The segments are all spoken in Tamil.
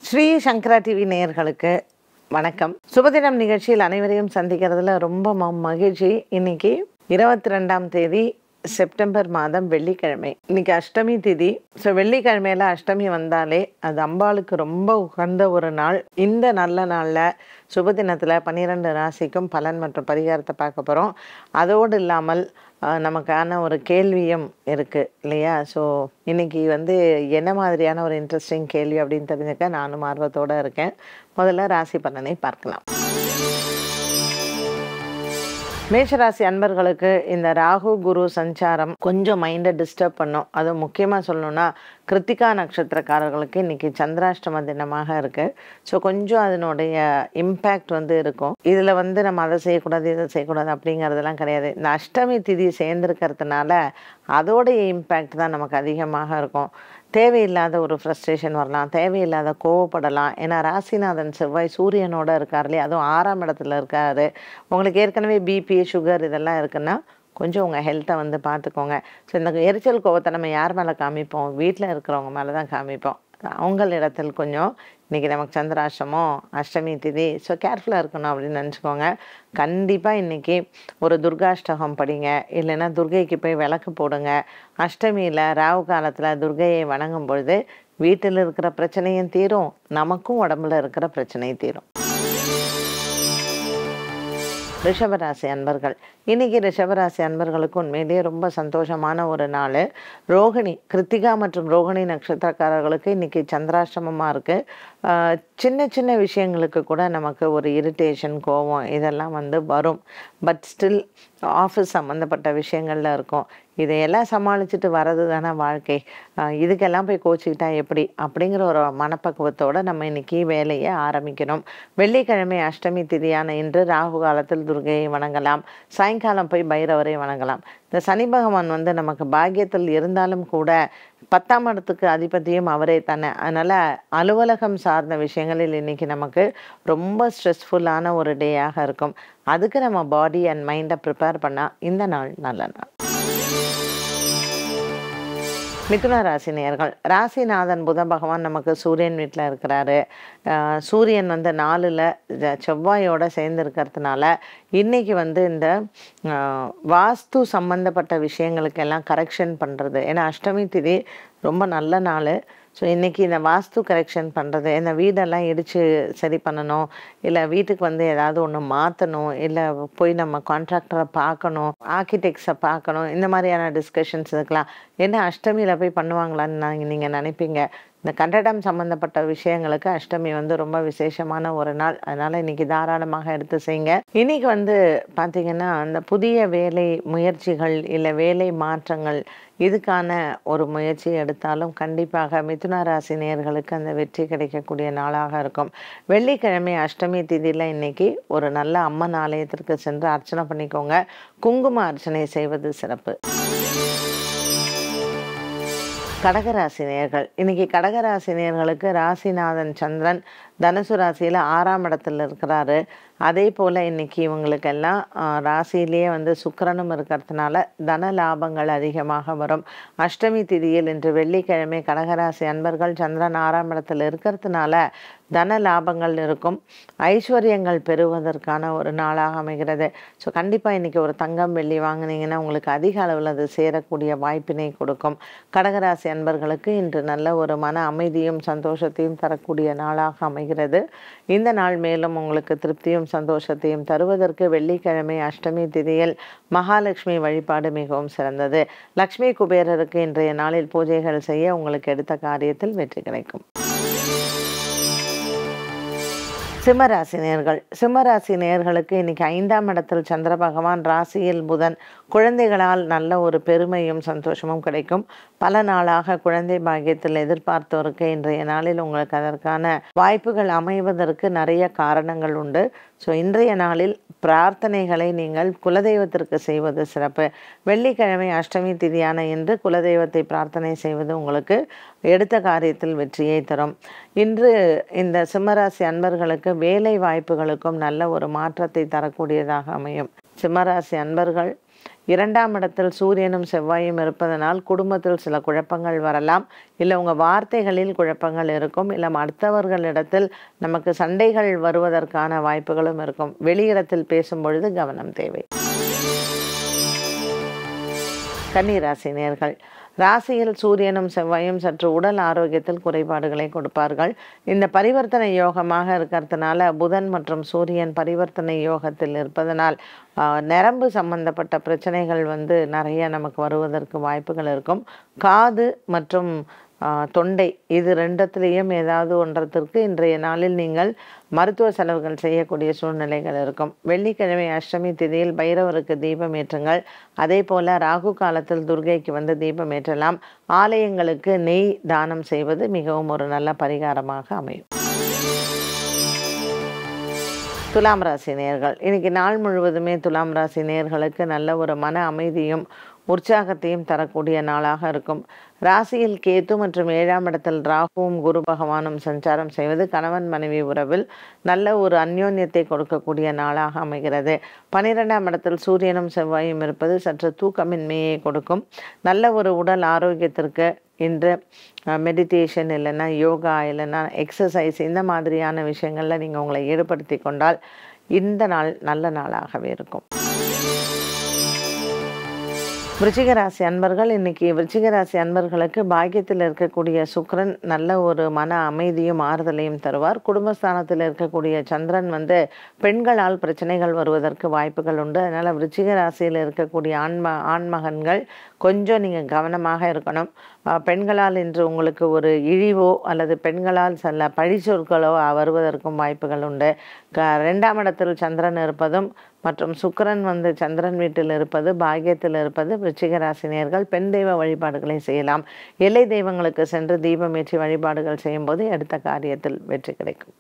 ஸ்ரீ சங்கரா டிவி நேயர்களுக்கு வணக்கம் சுபதினம் நிகழ்ச்சியில் அனைவரையும் சந்திக்கிறதுல ரொம்ப ம- மகிழ்ச்சி இன்னைக்கு இருபத்தி ரெண்டாம் தேதி செப்டம்பர் மாதம் வெள்ளிக்கிழமை இன்னைக்கு அஷ்டமி திதி ஸோ வெள்ளிக்கிழமையில அஷ்டமி வந்தாலே அது அம்பாளுக்கு ரொம்ப உகந்த ஒரு நாள் இந்த நல்ல நாளில் சுபதினத்தில் பன்னிரெண்டு ராசிக்கும் பலன் மற்றும் பரிகாரத்தை பார்க்க போகிறோம் அதோடு இல்லாமல் ஆஹ், நமக்கான ஒரு கேள்வியும் இருக்குது இல்லையா ஸோ இன்னைக்கு வந்து என்ன மாதிரியான ஒரு இன்ட்ரெஸ்டிங் கேள்வி அப்படின்னு தெரிஞ்சுக்க நானும் ஆர்வத்தோடு இருக்கேன் முதல்ல ராசி பலனை பார்க்கலாம் மேஷராசி அன்பர்களுக்கு இந்த ராகு குரு சஞ்சாரம் கொஞ்சம் மைண்டை டிஸ்டர்ப் பண்ணும் அது முக்கியமாக சொல்லணும்னா கிருத்திகா நட்சத்திரக்காரர்களுக்கு இன்னைக்கு சந்திராஷ்டம தினமாக இருக்கு ஸோ கொஞ்சம் அதனுடைய இம்பேக்ட் வந்து இருக்கும் இதில் வந்து நம்ம அதை செய்யக்கூடாது இதை செய்யக்கூடாது அப்படிங்கிறதெல்லாம் கிடையாது இந்த அஷ்டமி திதி சேர்ந்துருக்கிறதுனால அதோடைய இம்பேக்ட் தான் நமக்கு அதிகமாக இருக்கும் தேவையில்லாத ஒரு ஃப்ரஸ்ட்ரேஷன் வரலாம் தேவையில்லாத கோவப்படலாம் ஏன்னா ராசிநாதன் செவ்வாய் சூரியனோட இருக்கார் இல்லையா அதுவும் ஆறாம் இடத்துல இருக்காரு உங்களுக்கு ஏற்கனவே பிபி சுகர் இதெல்லாம் இருக்குன்னா கொஞ்சம் உங்கள் ஹெல்த்தை வந்து பார்த்துக்கோங்க ஸோ இந்த எரிச்சல் கோவத்தை நம்ம யார் மேலே காமிப்போம் வீட்டில் இருக்கிறவங்க மேலே தான் காமிப்போம் அவங்களிடத்தில் கொஞ்சம் இன்றைக்கி நமக்கு சந்திராஷ்டமம் அஷ்டமி திதி ஸோ கேர்ஃபுல்லாக இருக்கணும் அப்படின்னு நினச்சிக்கோங்க கண்டிப்பாக இன்றைக்கி ஒரு துர்காஷ்டகம் படிங்க இல்லைன்னா துர்கைக்கு போய் விளக்கு போடுங்க அஷ்டமியில் ராகு காலத்தில் துர்கையை வணங்கும் பொழுது வீட்டில் இருக்கிற பிரச்சனையும் தீரும் நமக்கும் உடம்புல இருக்கிற பிரச்சனை தீரும் ரிஷபராசி அன்பர்கள் இன்னைக்கு ரிஷபராசி அன்பர்களுக்கு உண்மையிலேயே ரொம்ப சந்தோஷமான ஒரு நாள் ரோகிணி கிருத்திகா மற்றும் ரோகிணி நட்சத்திரக்காரர்களுக்கு இன்னைக்கு சந்திராஷ்டமமாக இருக்குது சின்ன சின்ன விஷயங்களுக்கு கூட நமக்கு ஒரு இரிட்டேஷன் கோவம் இதெல்லாம் வந்து வரும் பட் ஸ்டில் ஆஃபீஸ் சம்மந்தப்பட்ட விஷயங்கள்ல இருக்கும் இதையெல்லாம் சமாளிச்சுட்டு வர்றது தானே வாழ்க்கை ஆஹ் இதுக்கெல்லாம் போய் கோச்சிக்கிட்டா எப்படி அப்படிங்கிற ஒரு மனப்பக்குவத்தோட நம்ம இன்னைக்கு வேலையை ஆரம்பிக்கணும் வெள்ளிக்கிழமை அஷ்டமி திதியான இன்று ராகு காலத்தில் துர்கையை வணங்கலாம் சாயங்காலம் போய் பைரவரை வணங்கலாம் இந்த சனி பகவான் வந்து நமக்கு பாக்கியத்தில் இருந்தாலும் கூட பத்தாம் இடத்துக்கு அதிபதியும் அவரே தானே அதனால் அலுவலகம் சார்ந்த விஷயங்களில் இன்னைக்கு நமக்கு ரொம்ப ஸ்ட்ரெஸ்ஃபுல்லான ஒரு டேயாக இருக்கும் அதுக்கு நம்ம பாடி அண்ட் மைண்டை ப்ரிப்பேர் பண்ணால் இந்த நாள் நல்ல நாள் மிதுன ராசி நேயர்கள் ராசிநாதன் புத பகவான் நமக்கு சூரியன் வீட்டில் இருக்கிறாரு ஆஹ் சூரியன் வந்து நாலில் செவ்வாயோட சேர்ந்து இருக்கிறதுனால இன்னைக்கு வந்து இந்த ஆஹ் வாஸ்து சம்பந்தப்பட்ட விஷயங்களுக்கெல்லாம் கரெக்ஷன் பண்ணுறது ஏன்னா அஷ்டமி திதி ரொம்ப நல்ல நாள் ஸோ இன்றைக்கி இந்த வாஸ்து கரெக்ஷன் பண்ணுறது இந்த வீடெல்லாம் இடித்து சரி பண்ணணும் இல்லை வீட்டுக்கு வந்து ஏதாவது ஒன்று மாற்றணும் இல்லை போய் நம்ம கான்ட்ராக்டரை பார்க்கணும் ஆர்கிடெக்ட்ஸை பார்க்கணும் இந்த மாதிரியான டிஸ்கஷன்ஸ் இருக்கலாம் என்ன அஷ்டமியில் போய் பண்ணுவாங்களான்னு நான் நீங்கள் நினைப்பீங்க இந்த கட்டடம் சம்மந்தப்பட்ட விஷயங்களுக்கு அஷ்டமி வந்து ரொம்ப விசேஷமான ஒரு நாள் அதனால் இன்னைக்கு தாராளமாக எடுத்து செய்யுங்க இன்னைக்கு வந்து பார்த்தீங்கன்னா அந்த புதிய வேலை முயற்சிகள் இல்லை வேலை மாற்றங்கள் இதுக்கான ஒரு முயற்சி எடுத்தாலும் கண்டிப்பாக மிதுன ராசி நேயர்களுக்கு அந்த வெற்றி கிடைக்கக்கூடிய நாளாக இருக்கும் வெள்ளிக்கிழமை அஷ்டமி திதியில் இன்னைக்கு ஒரு நல்ல அம்மன் ஆலயத்திற்கு சென்று அர்ச்சனை பண்ணிக்கோங்க குங்கும அர்ச்சனை செய்வது சிறப்பு கடகராசி நேயர்கள் இன்னைக்கு கடகராசி நேயர்களுக்கு ராசிநாதன் சந்திரன் தனுசு ராசியில் ஆறாம் இடத்துல இருக்கிறாரு அதே போல் இன்னைக்கு இவங்களுக்கெல்லாம் ஆஹ், ராசியிலேயே வந்து சுக்கிரனும் இருக்கிறதுனால தன லாபங்கள் அதிகமாக வரும் அஷ்டமி திதியில் இன்று வெள்ளிக்கிழமை கடகராசி அன்பர்கள் சந்திரன் ஆறாம் இடத்துல இருக்கிறதுனால தன லாபங்கள் இருக்கும் ஐஸ்வர்யங்கள் பெறுவதற்கான ஒரு நாளாக அமைகிறது ஸோ கண்டிப்பாக இன்றைக்கி ஒரு தங்கம் வெள்ளி வாங்குனீங்கன்னா உங்களுக்கு அதிக அளவில் அது சேரக்கூடிய வாய்ப்பினை கொடுக்கும் கடகராசி அன்பர்களுக்கு இன்று நல்ல ஒரு மன அமைதியும் சந்தோஷத்தையும் தரக்கூடிய நாளாக அமைகிறது இந்த நாள் மேலும் உங்களுக்கு திருப்தியும் சந்தோஷத்தையும் தருவதற்கு வெள்ளிக்கிழமை அஷ்டமி திதியில் மகாலட்சுமி வழிபாடு மிகவும் சிறந்தது லக்ஷ்மி குபேரருக்கு இன்றைய நாளில் பூஜைகள் செய்ய உங்களுக்கு எடுத்த காரியத்தில் வெற்றி கிடைக்கும் சிம்மராசி நேர்கள் சிம்மராசி நேர்களுக்கு இன்னைக்கு ஐந்தாம் இடத்தில் சந்திர பகவான் ராசியில் புதன் குழந்தைகளால் நல்ல ஒரு பெருமையும் சந்தோஷமும் கிடைக்கும் பல நாளாக குழந்தை பாக்கியத்தில் எதிர்பார்த்தோருக்கு இன்றைய நாளில் உங்களுக்கு அதற்கான வாய்ப்புகள் அமைவதற்கு நிறைய காரணங்கள் உண்டு ஸோ இன்றைய நாளில் பிரார்த்தனைகளை நீங்கள் குலதெய்வத்திற்கு செய்வது சிறப்பு வெள்ளிக்கிழமை அஷ்டமி திதியான இன்று குலதெய்வத்தை பிரார்த்தனை செய்வது உங்களுக்கு எடுத்த காரியத்தில் வெற்றியை தரும் இன்று இந்த சிம்மராசி அன்பர்களுக்கு வேலை வாய்ப்புகளுக்கும் நல்ல ஒரு மாற்றத்தை தரக்கூடியதாக அமையும் சிம்மராசி அன்பர்கள் இரண்டாம் இடத்தில் சூரியனும் செவ்வாயும் இருப்பதனால் குடும்பத்தில் சில குழப்பங்கள் வரலாம் இல்லை உங்கள் வார்த்தைகளில் குழப்பங்கள் இருக்கும் இல்லை அடுத்தவர்களிடத்தில் நமக்கு சண்டைகள் வருவதற்கான வாய்ப்புகளும் இருக்கும் வெளியிடத்தில் பேசும் பொழுது கவனம் தேவை கன்னிராசி நேர்கள் ராசியில் சூரியனும் செவ்வாயும் சற்று உடல் ஆரோக்கியத்தில் குறைபாடுகளை கொடுப்பார்கள் இந்த பரிவர்த்தனை யோகமாக இருக்கிறதுனால புதன் மற்றும் சூரியன் பரிவர்த்தனை யோகத்தில் இருப்பதனால் ஆஹ், நரம்பு சம்பந்தப்பட்ட பிரச்சனைகள் வந்து நிறைய நமக்கு வருவதற்கு வாய்ப்புகள் இருக்கும் காது மற்றும் ஆஹ், தொண்டை இது ரெண்டத்துலேயும் ஏதாவது ஒன்றத்திற்கு இன்றைய நாளில் நீங்கள் மருத்துவ செலவுகள் செய்யக்கூடிய சூழ்நிலைகள் இருக்கும் வெள்ளிக்கிழமை அஷ்டமி திதியில் பைரவருக்கு தீபம் ஏற்றுங்கள் அதே போல ராகு காலத்தில் துர்கைக்கு வந்து தீபம் ஏற்றலாம் ஆலயங்களுக்கு நெய் தானம் செய்வது மிகவும் ஒரு நல்ல பரிகாரமாக அமையும் துலாம் ராசி நேயர்கள் இன்னைக்கு நாள் முழுவதுமே துலாம் ராசி நேயர்களுக்கு நல்ல ஒரு மன அமைதியும் உற்சாகத்தையும் தரக்கூடிய நாளாக இருக்கும் ராசியில் கேத்து மற்றும் ஏழாம் இடத்தில் ராகுவும் குரு பகவானும் சஞ்சாரம் செய்வது கணவன் மனைவி உறவில் நல்ல ஒரு அந்யோன்யத்தை கொடுக்கக்கூடிய நாளாக அமைகிறது பன்னிரெண்டாம் இடத்தில் சூரியனும் செவ்வாயும் இருப்பது சற்று தூக்கமின்மையை கொடுக்கும் நல்ல ஒரு உடல் ஆரோக்கியத்திற்கு இன்று மெடிடேஷன் இல்லைன்னா யோகா இல்லைன்னா எக்ஸசைஸ் இந்த மாதிரியான விஷயங்களில் நீங்கள் உங்களை ஈடுபடுத்தி கொண்டால் இந்த நாள் நல்ல நாளாகவே இருக்கும் விருச்சிக ராசி அன்பர்கள் இன்னைக்கு விருச்சிக ராசி அன்பர்களுக்கு பாக்கியத்தில் இருக்கக்கூடிய சுக்கிரன் நல்ல ஒரு மன அமைதியும் ஆறுதலையும் தருவார் குடும்பஸ்தானத்தில் இருக்கக்கூடிய சந்திரன் வந்து பெண்களால் பிரச்சனைகள் வருவதற்கு வாய்ப்புகள் உண்டு அதனால் விருச்சிக ராசியில் இருக்கக்கூடிய ஆண்ம ஆண்மகன்கள் கொஞ்சம் நீங்கள் கவனமாக இருக்கணும் அஹ் பெண்களால் இன்று உங்களுக்கு ஒரு இழிவோ அல்லது பெண்களால் சில பழி சொற்களோ வருவதற்கும் வாய்ப்புகள் உண்டு க ரெண்டாம் இடத்தில் சந்திரன் இருப்பதும் மற்றும் சுக்கிரன் வந்து சந்திரன் வீட்டில் இருப்பது பாக்கியத்தில் இருப்பது விருச்சிக ராசினியர்கள் பெண் தெய்வ வழிபாடுகளை செய்யலாம் எல்லை தெய்வங்களுக்கு சென்று தீபம் ஏற்றி வழிபாடுகள் செய்யும்போது எடுத்த காரியத்தில் வெற்றி கிடைக்கும்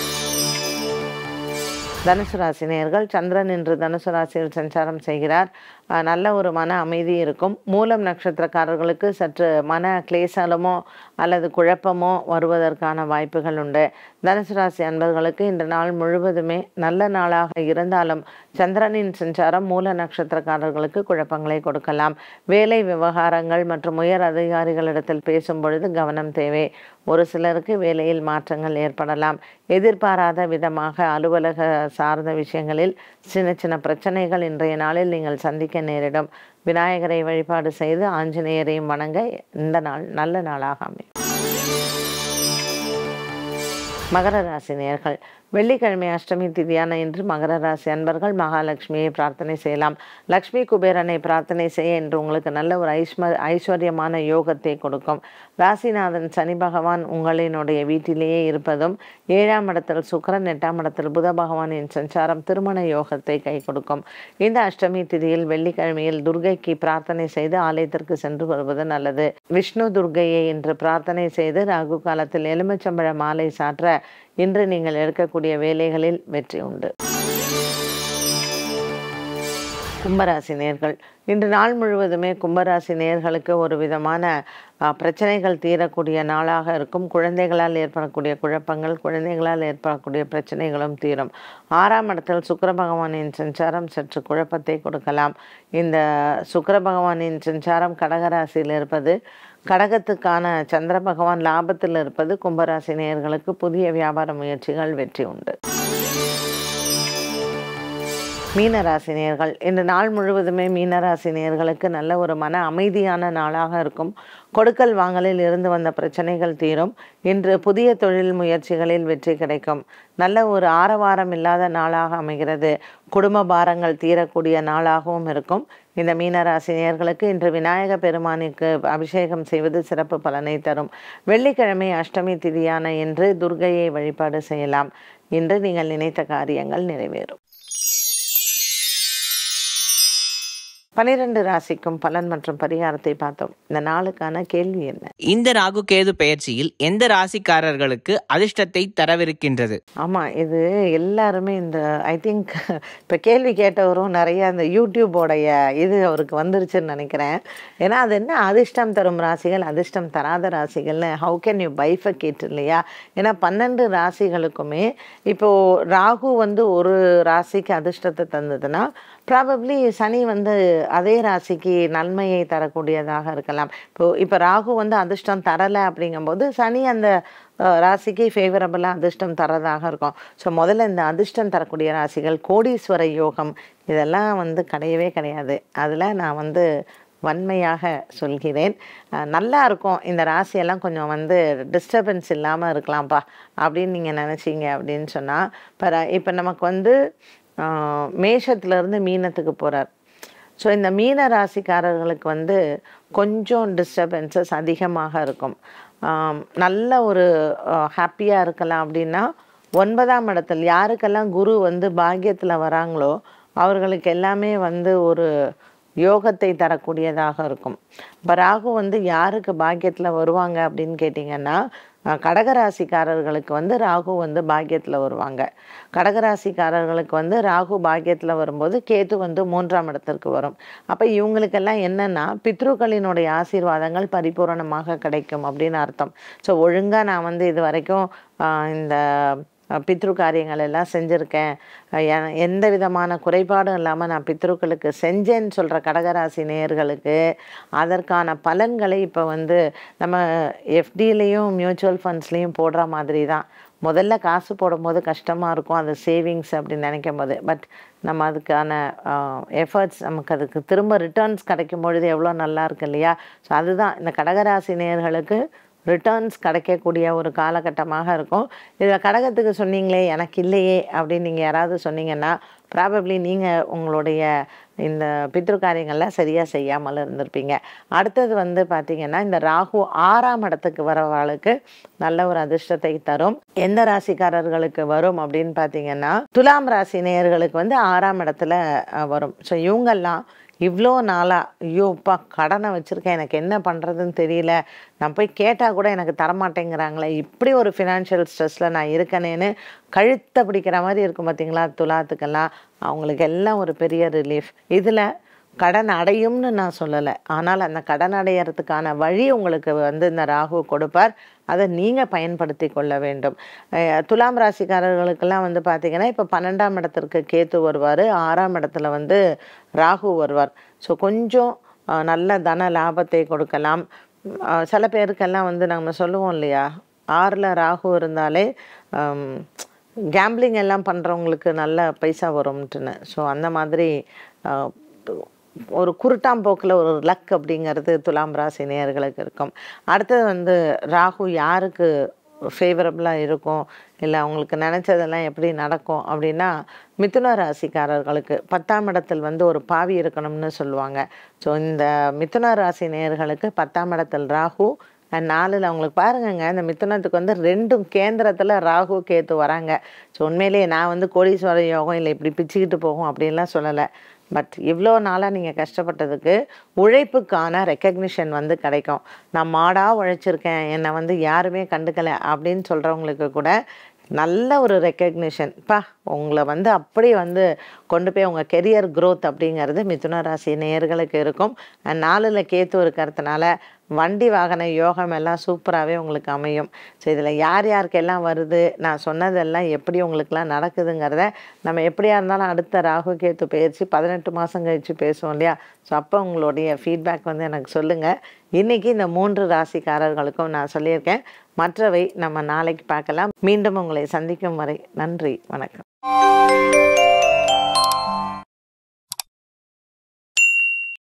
தனுசு ராசி நேயர்கள் சந்திரன் இன்று தனுசு ராசியில் சஞ்சாரம் செய்கிறார் அஹ் நல்ல ஒரு மன அமைதி இருக்கும் மூலம் நட்சத்திரக்காரர்களுக்கு சற்று மன கிளேசலமோ அல்லது குழப்பமோ வருவதற்கான வாய்ப்புகள் உண்டு தனுசு ராசி அன்பர்களுக்கு இந்த நாள் முழுவதுமே நல்ல நாளாக இருந்தாலும் சந்திரனின் சஞ்சாரம் மூல நட்சத்திரக்காரர்களுக்கு குழப்பங்களை கொடுக்கலாம் வேலை விவகாரங்கள் மற்றும் உயர் அதிகாரிகளிடத்தில் பேசும் பொழுது கவனம் தேவை ஒரு சிலருக்கு வேலையில் மாற்றங்கள் ஏற்படலாம் எதிர்பாராத விதமாக அலுவலக சார்ந்த விஷயங்களில் சின்ன சின்ன பிரச்சனைகள் இன்றைய நாளில் நீங்கள் சந்திக்க நேரிடும் விநாயகரை வழிபாடு செய்து ஆஞ்சநேயரையும் வணங்க இந்த நாள் நல்ல நாளாக அமையும் மகர ராசி நேயர்கள் வெள்ளிக்கிழமை அஷ்டமி திதியான இன்று மகர ராசி அன்பர்கள் மகாலட்சுமியை பிரார்த்தனை செய்யலாம் லக்ஷ்மி குபேரனை பிரார்த்தனை செய்ய இன்று உங்களுக்கு நல்ல ஒரு ஐஸ்ம ஐஸ்வர்யமான யோகத்தை கொடுக்கும் ராசிநாதன் சனி பகவான் உங்களினுடைய வீட்டிலேயே இருப்பதும் ஏழாம் இடத்தில் சுக்கிரன் எட்டாம் இடத்தில் புத பகவானின் சஞ்சாரம் திருமண யோகத்தை கை கொடுக்கும் இந்த அஷ்டமி திதியில் வெள்ளிக்கிழமையில் துர்கைக்கு பிரார்த்தனை செய்து ஆலயத்திற்கு சென்று வருவது நல்லது விஷ்ணு துர்கையை இன்று பிரார்த்தனை செய்து ராகு காலத்தில் எலுமிச்சம்பழ மாலை சாற்ற இன்று நீங்கள் எடுக்கக்கூடிய வேலைகளில் வெற்றி உண்டு கும்பராசி நேர்கள் இன்று நாள் முழுவதுமே கும்பராசி நேர்களுக்கு ஒரு விதமான அ, பிரச்சனைகள் தீரக்கூடிய நாளாக இருக்கும் குழந்தைகளால் ஏற்படக்கூடிய குழப்பங்கள் குழந்தைகளால் ஏற்படக்கூடிய பிரச்சனைகளும் தீரும் ஆறாம் இடத்தில் சுக்கிர பகவானின் சஞ்சாரம் சற்று குழப்பத்தை கொடுக்கலாம் இந்த சுக்கிர பகவானின் சஞ்சாரம் கடகராசியில் இருப்பது கடகத்துக்கான சந்திர பகவான் லாபத்தில் இருப்பது கும்பராசி நேயர்களுக்கு புதிய வியாபார முயற்சிகள் வெற்றி உண்டு மீனராசி நேயர்கள் இந்த நாள் முழுவதுமே மீனராசி நேயர்களுக்கு நல்ல ஒரு மன அமைதியான நாளாக இருக்கும் கொடுக்கல் வாங்கலில் இருந்து வந்த பிரச்சனைகள் தீரும் இன்று புதிய தொழில் முயற்சிகளில் வெற்றி கிடைக்கும் நல்ல ஒரு ஆரவாரம் இல்லாத நாளாக அமைகிறது குடும்ப பாரங்கள் தீரக்கூடிய நாளாகவும் இருக்கும் இந்த மீனராசி நேயர்களுக்கு இன்று விநாயக பெருமானுக்கு அபிஷேகம் செய்வது சிறப்பு பலனை தரும் வெள்ளிக்கிழமை அஷ்டமி திதியான இன்று துர்க்கையை வழிபாடு செய்யலாம் இன்று நீங்கள் நினைத்த காரியங்கள் நிறைவேறும் பனிரெண்டு ராசிக்கும் பலன் மற்றும் பரிகாரத்தை பார்த்தோம் இந்த நாளுக்கான கேள்வி என்ன இந்த ராகு கேது பெயர்ச்சியில் எந்த ராசிக்காரர்களுக்கு அதிர்ஷ்டத்தை தரவிருக்கின்றது ஆமாம் இது எல்லாருமே இந்த ஐ திங்க் இப்போ கேள்வி கேட்டவரும் நிறைய அந்த யூடியூபோடைய இது அவருக்கு வந்துருச்சுன்னு நினைக்கிறேன் ஏன்னா அது என்ன அதிர்ஷ்டம் தரும் ராசிகள் அதிர்ஷ்டம் தராத ராசிகள்னு ஹவு கேன் யூ பைஃபகேட் இல்லையா ஏன்னா பன்னெண்டு ராசிகளுக்குமே இப்போது ராகு வந்து ஒரு ராசிக்கு அதிர்ஷ்டத்தை தந்ததுன்னா ப்ராபப்ளி சனி வந்து அதே ராசிக்கு நன்மையை தரக்கூடியதாக இருக்கலாம் இப்போ இப்போ ராகு வந்து அதிர்ஷ்டம் தரலை அப்படிங்கும்போது சனி அந்த அஹ், ராசிக்கு ஃபேவரபுளாக அதிர்ஷ்டம் தரதாக இருக்கும் ஸோ முதல்ல இந்த அதிர்ஷ்டம் தரக்கூடிய ராசிகள் கோடீஸ்வர யோகம் இதெல்லாம் வந்து கிடையவே கிடையாது அதில் நான் வந்து வன்மையாக சொல்கிறேன் அஹ் நல்லா இருக்கும் இந்த ராசியெல்லாம் கொஞ்சம் வந்து டிஸ்டர்பன்ஸ் இல்லாமல் இருக்கலாம்ப்பா அப்படின்னு நீங்கள் நினச்சிங்க அப்படின்னு சொன்னால் இப்போ இப்போ நமக்கு வந்து அஹ், மேஷத்துலேருந்து மீனத்துக்கு போகிறார் ஸோ இந்த மீன ராசிக்காரர்களுக்கு வந்து கொஞ்சம் டிஸ்டர்பன்சஸ் அதிகமாக இருக்கும் ஆம், நல்ல ஒரு ஹாப்பியாக இருக்கலாம் அப்படின்னா ஒன்பதாம் இடத்தில் யாருக்கெல்லாம் குரு வந்து பாக்கியத்தில் வராங்களோ அவர்களுக்கு எல்லாமே வந்து ஒரு யோகத்தை தரக்கூடியதாக இருக்கும் இப்போ ராகு வந்து யாருக்கு பாக்கியத்தில் வருவாங்க அப்படின்னு கேட்டிங்கன்னா அஹ், கடகராசிக்காரர்களுக்கு வந்து ராகு வந்து பாக்கியத்தில் வருவாங்க கடகராசிக்காரர்களுக்கு வந்து ராகு பாக்கியத்தில் வரும்போது கேது வந்து மூன்றாம் இடத்திற்கு வரும் அப்போ இவங்களுக்கெல்லாம் என்னென்னா பித்ருக்களினுடைய ஆசீர்வாதங்கள் பரிபூரணமாக கிடைக்கும் அப்படின்னு அர்த்தம் ஸோ ஒழுங்காக நான் வந்து இது வரைக்கும் ஆஹ், இந்த அஹ், பித்ரு காரியங்கள் எல்லாம் செஞ்சுருக்கேன் அஹ், எ- எந்த விதமான குறைபாடும் இல்லாமல் நான் பித்ருக்களுக்கு செஞ்சேன்னு சொல்கிற கடகராசி நேயர்களுக்கு அதற்கான பலன்களை இப்போ வந்து நம்ம எஃப்டிலையும் மியூச்சுவல் ஃபண்ட்ஸ்லேயும் போடுற மாதிரி தான் முதல்ல காசு போடும்போது கஷ்டமாக இருக்கும் அது சேவிங்ஸ் அப்படின்னு நினைக்கும் போது பட் நம்ம அதுக்கான எஃபர்ட்ஸ் நமக்கு அதுக்கு திரும்ப ரிட்டர்ன்ஸ் கிடைக்கும் பொழுது எவ்வளோ நல்லா இருக்கு இல்லையா ஸோ அதுதான் இந்த கடகராசி நேயர்களுக்கு ரிட்டர்ன்ஸ் கிடைக்கக்கூடிய ஒரு காலகட்டமாக இருக்கும் இதில் கடகத்துக்கு சொன்னீங்களே எனக்கு இல்லையே அப்படின்னு நீங்கள் யாராவது சொன்னீங்கன்னா ப்ராபப்ளி நீங்கள் உங்களுடைய இந்த பித்ரு காரியங்கள்லாம் சரியாக செய்யாமல் இருந்திருப்பீங்க அடுத்தது வந்து பார்த்தீங்கன்னா இந்த ராகு ஆறாம் இடத்துக்கு வரவாளுக்கு நல்ல ஒரு அதிர்ஷ்டத்தை தரும் எந்த ராசிக்காரர்களுக்கு வரும் அப்படின்னு பார்த்தீங்கன்னா துலாம் ராசி நேயர்களுக்கு வந்து ஆறாம் இடத்துல அஹ், வரும் ஸோ இவங்கெல்லாம் இவ்வளோ நாளாக ஐயோப்பா கடனை வச்சுருக்கேன் எனக்கு என்ன பண்ணுறதுன்னு தெரியல நான் போய் கேட்டால் கூட எனக்கு தரமாட்டேங்கிறாங்களே இப்படி ஒரு ஃபினான்ஷியல் ஸ்ட்ரெஸ்ஸில் நான் இருக்கனேன்னு கழுத்தை பிடிக்கிற மாதிரி இருக்கும் பார்த்தீங்களா துலாத்துக்கெல்லாம் அவங்களுக்கு எல்லாம் ஒரு பெரிய ரிலீஃப் இதில் கடன் அடையும்னு நான் சொல்லலை ஆனால் அந்த கடன் அடையறதுக்கான வழி உங்களுக்கு வந்து இந்த ராகு கொடுப்பார் அதை நீங்கள் பயன்படுத்தி கொள்ள வேண்டும் அஹ் துலாம் ராசிக்காரர்களுக்கெல்லாம் வந்து பார்த்தீங்கன்னா இப்போ பன்னெண்டாம் இடத்திற்கு கேத்து வருவார் ஆறாம் இடத்துல வந்து ராகு வருவார் ஸோ கொஞ்சம் அஹ், நல்ல தன லாபத்தை கொடுக்கலாம் அஹ், சில பேருக்கெல்லாம் வந்து நம்ம சொல்லுவோம் இல்லையா ஆறில் ராகு இருந்தாலே கேம்பிளிங் எல்லாம் பண்ணுறவங்களுக்கு நல்ல பைசா வரும்ட்டுன்னு ஸோ அந்த மாதிரி அஹ், ஒரு குருட்டாம்போக்கில் ஒரு லக் அப்படிங்கிறது துலாம் ராசி நேயர்களுக்கு இருக்கும் அடுத்தது வந்து ராகு யாருக்கு ஃபேவரபுளாக இருக்கும் இல்லை அவங்களுக்கு நினச்சதெல்லாம் எப்படி நடக்கும் அப்படின்னா மிதுன ராசிக்காரர்களுக்கு பத்தாம் இடத்தில் வந்து ஒரு பாவி இருக்கணும்னு சொல்லுவாங்க ஸோ இந்த மிதுன ராசி நேயர்களுக்கு பத்தாம் இடத்தில் ராகு அண்ட் நாலில் அவங்களுக்கு பாருங்கங்க இந்த மிதுனத்துக்கு வந்து ரெண்டும் கேந்திரத்தில் ராகு கேத்து வராங்க ஸோ உண்மையிலேயே நான் வந்து கோடீஸ்வர யோகம் இல்லை இப்படி பிச்சுக்கிட்டு போகும் அப்படின்லாம் சொல்லலை பட் இவ்வளோ நாளாக நீங்கள் கஷ்டப்பட்டதுக்கு உழைப்புக்கான ரெக்கக்னிஷன் வந்து கிடைக்கும் நான் மாடாக உழைச்சிருக்கேன் என்னை வந்து யாருமே கண்டுக்கலை அப்படின்னு சொல்கிறவங்களுக்கு கூட நல்ல ஒரு ரெக்கக்னிஷன் பா உங்களை வந்து அப்படி வந்து கொண்டு போய் உங்கள் கெரியர் growth அப்படிங்கிறது மிதுன ராசி நேயர்களுக்கு இருக்கும் அண்ட் நாலில் கேத்து இருக்கிறதுனால வண்டி வாகன யோகம் எல்லாம் சூப்பராகவே உங்களுக்கு அமையும் ஸோ இதில் யார் யாருக்கெல்லாம் வருது நான் சொன்னதெல்லாம் எப்படி உங்களுக்கெல்லாம் நடக்குதுங்கிறத நம்ம எப்படியா இருந்தாலும் அடுத்த ராகு கேத்து பயிற்சி பதினெட்டு மாதம் கழித்து பேசுவோம் இல்லையா ஸோ அப்போ உங்களுடைய ஃபீட்பேக் வந்து எனக்கு சொல்லுங்கள் இன்றைக்கி இந்த மூன்று ராசிக்காரர்களுக்கும் நான் சொல்லியிருக்கேன் மற்றவை நம்ம நாளைக்கு பார்க்கலாம் மீண்டும் உங்களை சந்திக்கும் வரை நன்றி வணக்கம்